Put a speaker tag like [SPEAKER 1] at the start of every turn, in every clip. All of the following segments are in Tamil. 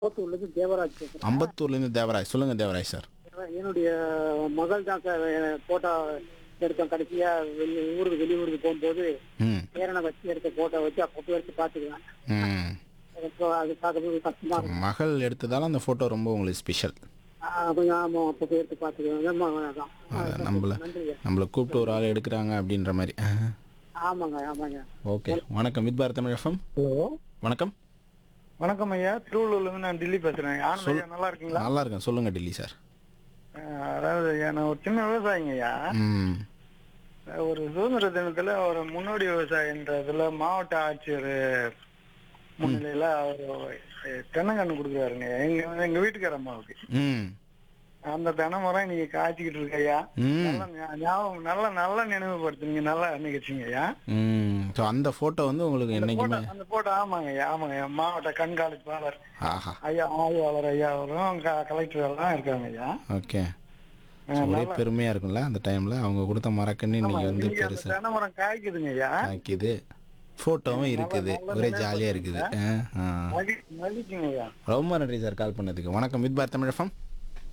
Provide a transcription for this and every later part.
[SPEAKER 1] கோத்தூர்லேருந்து தேவராஜ் பேசுகிறேன்
[SPEAKER 2] அம்பத்தூர்லேருந்து தேவராஜ் சொல்லுங்க தேவராஜ் சார்
[SPEAKER 1] என்னுடைய மகள் தான் சார் போட்டோ எடுத்தோம் கடைசியா வெளி ஊருக்கு வெளியூருக்கு போகும்போது
[SPEAKER 2] ம்
[SPEAKER 1] பேரனை வச்சு எடுத்த போட்டோ வச்சு அப்பப்போ எடுத்து பார்த்துக்குவேன்
[SPEAKER 2] ம்
[SPEAKER 1] இப்போ அது பார்க்கும்போது கஷ்டமா இருக்கும்
[SPEAKER 2] மகள் எடுத்ததால அந்த ஃபோட்டோ ரொம்ப உங்களுக்கு ஸ்பெஷல்
[SPEAKER 1] ஆஹ் கொஞ்சம் ஆமாம் அப்பப்போ எடுத்து பார்த்துக்குவேன் அதான்
[SPEAKER 2] அது நம்மள
[SPEAKER 1] நன்றிங்க
[SPEAKER 2] நம்மளை கூப்பிட்டு ஒரு ஆள் எடுக்கிறாங்க அப்படின்ற மாதிரி
[SPEAKER 1] ஆமாங்க ஆமாங்க
[SPEAKER 2] ஓகே வணக்கம் with Bharat Tamil FM
[SPEAKER 3] hello
[SPEAKER 2] வணக்கம்
[SPEAKER 3] வணக்கம் ஐயா திருவள்ளூர்ல இருந்து நான் டில்லி பேசுறேன் ஆனந்த் ஐயா நல்லா இருக்கீங்களா
[SPEAKER 2] நல்லா இருக்கேன் சொல்லுங்க டில்லி சார்
[SPEAKER 3] அஹ், அதாவது ஐயா நான் ஒரு சின்ன விவசாயிங்க ஐயா
[SPEAKER 2] ம்
[SPEAKER 3] அஹ், ஒரு சுதந்திர தினத்துல ஒரு முன்னோடி விவசாயின்றதுல மாவட்ட ஆட்சியர் முன்னிலையில அவர் அஹ், தென்னங்கன்று கொடுக்குறாருங்க எங்க எங்க வீட்டுக்கார அம்மாவுக்கு
[SPEAKER 2] ம்
[SPEAKER 3] அந்த தென்னமரம் நீங்க காய்ச்சிக்கிட்டு இருக்கு ஐயா
[SPEAKER 2] ம்
[SPEAKER 3] நல்ல ஞா- ஞாபகம் நல்ல நல்ல நினைவுபடுத்துனீங்க நல்ல நிகழ்ச்சிங்க ஐயா
[SPEAKER 2] ம் ஸோ அந்த ஃபோட்டோ வந்து உங்களுக்கு
[SPEAKER 3] அந்த
[SPEAKER 2] என்னைக்குமே
[SPEAKER 3] போட்டோ அந்த போட்டோ ஆமாங்க ஐயா ஆமாங்க ஐயா மாவட்ட கண்காணிப்பாளர்
[SPEAKER 2] ஆஹா
[SPEAKER 3] ஐயா ஆய்வாளர் ஐயா அவரும் க- கலெக்டர் எல்லாம் இருக்காங்க ஐயா
[SPEAKER 2] ஓகே
[SPEAKER 3] அஹ்,
[SPEAKER 2] ஒரே
[SPEAKER 3] நல்லா-
[SPEAKER 2] பெருமையா இருக்கும்ல அந்த டைம்ல அவங்க கொடுத்த மரக்கண்ணு
[SPEAKER 3] ஆமா,
[SPEAKER 2] நீங்க வந்து
[SPEAKER 3] இன்னைக்கு அந்த
[SPEAKER 2] பெருசா
[SPEAKER 3] தென்னைமரம் காய்க்குதுங்க ஐயா
[SPEAKER 2] ஆக்கிது ஃபோட்டோவும் இருக்குது ஒரே ஜாலியா இருக்குது ஆ, ஆ.
[SPEAKER 3] மகி- மகிழ்ச்சிங்க ஐயா
[SPEAKER 2] ரொம்ப நன்றி சார் கால் பண்ணதுக்கு வணக்கம் with Bharat Tamil FM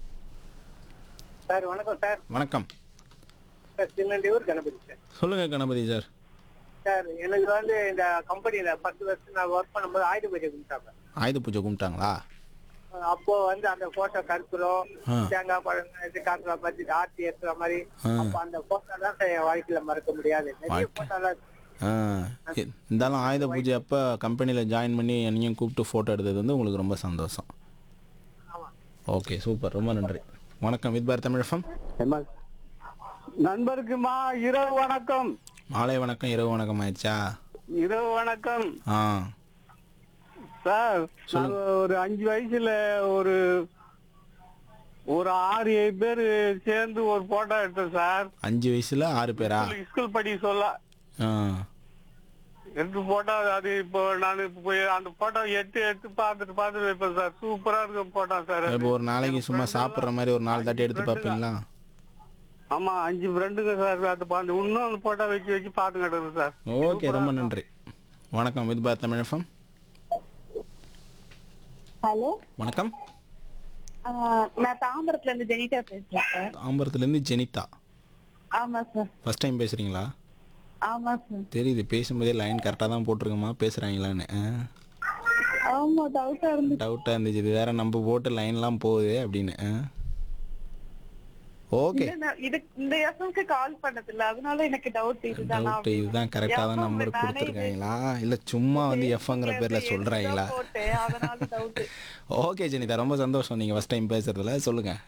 [SPEAKER 1] sir வணக்கம் சார்
[SPEAKER 2] வணக்கம்
[SPEAKER 1] சார் திருநெல்வேலூர் கணபதி சார்
[SPEAKER 2] சொல்லுங்க கணபதி சார்
[SPEAKER 1] சார் எனக்கு வந்து இந்த கம்பெனியில பத்து வருஷம் நான் ஒர்க் பண்ணும்போது ஆயுத பூஜை கொடுத்தாங்க
[SPEAKER 2] ஆயுத பூஜை கும்பிட்டாங்களா
[SPEAKER 1] அப்போ வந்து அந்த போட்டோ கருப்புறோம்
[SPEAKER 2] ஆ.
[SPEAKER 1] தேங்காய் பழம் இது காட்டுற மாதிரி ஆர்த்தி ஏற்றுற மாதிரி
[SPEAKER 2] ஆ.
[SPEAKER 1] அப்ப அந்த போட்டோ தான் சார் என் வாழ்க்கையில மறக்க முடியாது நிறைய
[SPEAKER 2] வாழ்க்கை.
[SPEAKER 1] போட்டோலாம் இருக்கு.
[SPEAKER 2] ஆ இ- இருந்தாலும் ஆயுத பூஜை அப்போ கம்பெனியில் ஜாயின் பண்ணி என்னையும் கூப்பிட்டு ஃபோட்டோ எடுத்தது வந்து உங்களுக்கு ரொம்ப சந்தோஷம்
[SPEAKER 1] ஆமா
[SPEAKER 2] ஓகே சூப்பர் ரொம்ப நன்றி வணக்கம் வித் பாரத் தமிழ் எஃப்எம்
[SPEAKER 3] நண்பருக்குமா இரவு வணக்கம்
[SPEAKER 2] மாலை வணக்கம் இரவு வணக்கம் ஆயிடுச்சா
[SPEAKER 3] இரவு வணக்கம்
[SPEAKER 2] ஆ
[SPEAKER 3] சார் நான் ஒரு அஞ்சு வயசுல ஒரு ஒரு ஆறு ஏழு பேர் சேர்ந்து ஒரு போட்டோ எடுத்தோம் சார்
[SPEAKER 2] அஞ்சு வயசுல ஆறு பேரா
[SPEAKER 3] ஸ்கூல் படி சொல்ல
[SPEAKER 2] ஆ
[SPEAKER 3] எடுத்து போட்டோ அது இப்போ நான் இப்போ போய் அந்த போட்டோ எடுத்து எடுத்து பார்த்துட்டு பார்த்துட்டு வைப்பேன் சார் சூப்பரா இருக்கும் போட்டோ சார் அது.
[SPEAKER 2] இப்போ ஒரு நாளைக்கு சும்மா சாப்பிட்ற மாதிரி ஒரு நாலு தாட்டி எடுத்து பார்ப்பீங்களா
[SPEAKER 3] ஆமா அஞ்சு ஃப்ரெண்டுங்க சார் அது பார்த்து இன்னும் அந்த போட்டோ வச்சு வச்சு பார்த்து கிடக்கு சார்
[SPEAKER 2] ஓகே ரொம்ப நன்றி வணக்கம் with Bharat Tamil FM
[SPEAKER 4] hello
[SPEAKER 2] வணக்கம்
[SPEAKER 4] நான் தாம்பரத்துல இருந்து ஜெனிதா பேசுறேன் சார்
[SPEAKER 2] தாம்பரத்துலேருந்து ஜெனிதா
[SPEAKER 4] ஆமா சார்
[SPEAKER 2] ஃபர்ஸ்ட் டைம் பேசுகிறீங்களா
[SPEAKER 4] ஆமா சார்
[SPEAKER 2] தெரியுது பேசும்போதே லைன் கரெக்டாக தான் போட்டிருக்கோமா பேசுகிறாங்களான்னு
[SPEAKER 4] ஆமா டவுட்டா இருந்து
[SPEAKER 2] டவுட்டாக இருந்துச்சு இது வேற நம்ம போட்டு லைன்லாம் போகுது அப்படின்னு ஓகே
[SPEAKER 4] இல்ல, நான் இது இந்த எஃப்எம்க்கு கால் பண்ணது இல்ல அதனால எனக்கு டவுட் இதுதானா
[SPEAKER 2] டவுட் இதுதான் கரெக்டாக தான்
[SPEAKER 4] FM
[SPEAKER 2] நம்பர்
[SPEAKER 4] நானே இது-
[SPEAKER 2] கொடுத்துருக்காங்களா இல்லை சும்மா வந்து எஃப்ங்கிற பேரில் சொல்கிறாங்களா
[SPEAKER 4] போட்டேன் அதனால டவுட்
[SPEAKER 2] ஓகே ஜெனிதா ரொம்ப சந்தோஷம் நீங்கள் ஃபர்ஸ்ட் டைம் பேசுறதுல சொல்லுங்கள்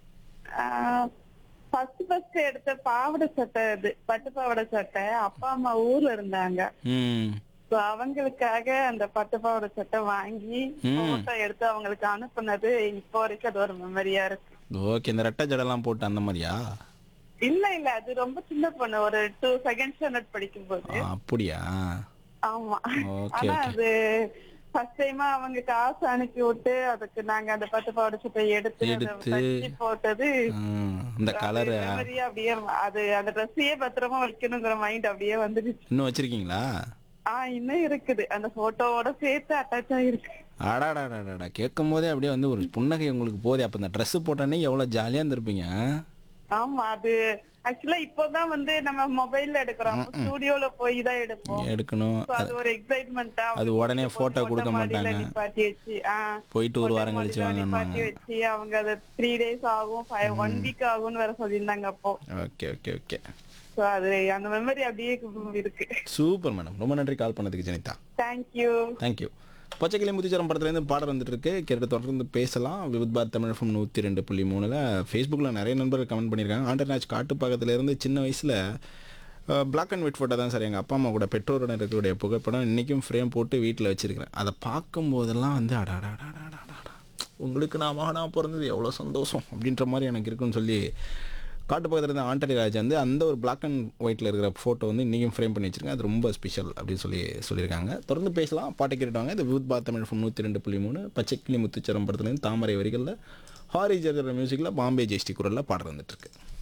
[SPEAKER 4] ஃபர்ஸ்ட் ஃபர்ஸ்ட் எடுத்த பாவாடை சட்டை இது பட்டு பாவாடை சட்டை அப்பா அம்மா ஊர்ல இருந்தாங்க
[SPEAKER 2] ம்
[SPEAKER 4] So, அவங்களுக்காக அந்த பட்டு பாவாடை சட்டை வாங்கி
[SPEAKER 2] ம்.
[SPEAKER 4] போட்டோ எடுத்து அவங்களுக்கு அனுப்புனது இப்போ வரைக்கும் அது ஒரு மெமரியா இருக்கு
[SPEAKER 2] ஓகே இந்த ரெட்டை ஜடெல்லாம் போட்டு அந்த மாதிரியா
[SPEAKER 4] இல்ல இல்ல அது ரொம்ப சின்ன பொண்ணு ஒரு டூ செகண்ட் ஸ்டாண்டர்ட் படிக்கும் போது
[SPEAKER 2] ஆ, அப்படியா
[SPEAKER 4] ஆமா
[SPEAKER 2] ஓகே
[SPEAKER 4] ஆனா
[SPEAKER 2] ஓகே
[SPEAKER 4] அது ஃபர்ஸ்ட் டைமா அவங்க காசு அனுப்பி விட்டு அதுக்கு நாங்க அந்த பட்டு பாவாடை சட்டை எடுத்து அதை
[SPEAKER 2] எடுத்து.
[SPEAKER 4] தச்சு போட்டது
[SPEAKER 2] ம், இந்த கலரு
[SPEAKER 4] மெமரியா அப்படியே அது அந்த ட்ரெஸ்ஸையே பத்திரமா வைக்கணுங்கிற மைண்ட் அப்படியே வந்துடுச்சு
[SPEAKER 2] இன்னும் வச்சிருக்கீங்களா
[SPEAKER 4] ஆஹ் இன்னும் இருக்குது அந்த போட்டோவோட சேர்த்து அட்டாச் ஆயிருக்கு
[SPEAKER 2] அடாடாடாடா கேட்கும் போதே அப்படியே வந்து ஒரு புன்னகை உங்களுக்கு போதே அப்போ இந்த ட்ரெஸ் போட்டோன்னே எவ்வளோ ஜாலியாக இருந்திருப்பீங்க
[SPEAKER 4] ஆமா அது ஆக்சுவலா இப்போதான் வந்து நம்ம மொபைல்ல எடுக்கிறோம் ஸ்டுடியோல போய் தான் எடுப்போம்
[SPEAKER 2] எடுக்கணும்
[SPEAKER 4] So, அது ஒரு எக்ஸைட்மெண்டா
[SPEAKER 2] அது உடனே photo கொடுக்க மாட்டாங்க.
[SPEAKER 4] நிப்பாட்டி வச்சு ஆ,
[SPEAKER 2] போயிட்டு ஒரு
[SPEAKER 4] photo
[SPEAKER 2] வாரம் கழிச்சு
[SPEAKER 4] மாடியில நிப்பாட்டி
[SPEAKER 2] வாங்கன்னு
[SPEAKER 4] வச்சு அவங்க அது த்ரீ டேஸ் ஆகும் ஃபைவ் ஒன் வீக் ஆகும்னு வேற சொல்லியிருந்தாங்க அப்போ
[SPEAKER 2] ஓகே ஓகே ஓகே
[SPEAKER 4] சோ அது அந்த மெமரி அப்படியே இருக்கு
[SPEAKER 2] சூப்பர் மேடம் ரொம்ப நன்றி கால் பண்ணதுக்கு ஜெனிதா
[SPEAKER 4] தேங்க்யூ
[SPEAKER 2] தேங்க்யூ பச்சைக்கிளி முத்துச்சரம் படத்துலேருந்து பாடல் வந்துட்டு இருக்கு கேட்டு தொடர்ந்து பேசலாம் விவித் பாத் தமிழ் FM நூற்றி ரெண்டு புள்ளி மூணில் ஃபேஸ்புக்கில் நிறைய நண்பர்கள் கமெண்ட் பண்ணியிருக்காங்க ஆண்டர்நாச் காட்டுப்பாக்கத்துலேருந்து சின்ன வயசில் பிளாக் அண்ட் ஒயிட் ஃபோட்டோ தான் சார் எங்கள் அப்பா அம்மா கூட பெற்றோருடன் இருக்கக்கூடிய புகைப்படம் இன்றைக்கும் ஃப்ரேம் போட்டு வீட்டில் வச்சுருக்கிறேன் அதை பார்க்கும்போதெல்லாம் வந்து அடாடாடாடாடாடா உங்களுக்கு நான் மகனாக பிறந்தது எவ்வளோ சந்தோஷம் அப்படின்ற மாதிரி எனக்கு இருக்குன்னு சொல்லி காட்டு பக்கத்தில் இருந்த ஆண்டனி ராஜ் வந்து அந்த ஒரு பிளாக் அண்ட் ஒயிட்டில் இருக்கிற ஃபோட்டோ வந்து இன்றைக்கும் ஃப்ரேம் பண்ணி வச்சிருக்கேன் அது ரொம்ப ஸ்பெஷல் அப்படின்னு சொல்லி சொல்லியிருக்காங்க தொடர்ந்து பேசலாம் பாட்டை கேட்டுவாங்க இது வித் பாத் தமிழ் ஃபோன் நூற்றி ரெண்டு புள்ளி மூணு பச்சைக்கிளி முத்துச்சரம் படத்துலேருந்து தாமரை வரிகளில் ஹாரி ஜர்ஜர் மியூசிக்கில் பாம்பே ஜெயஸ்டி குரலில் பாடுற வந்துட்டுருக்கு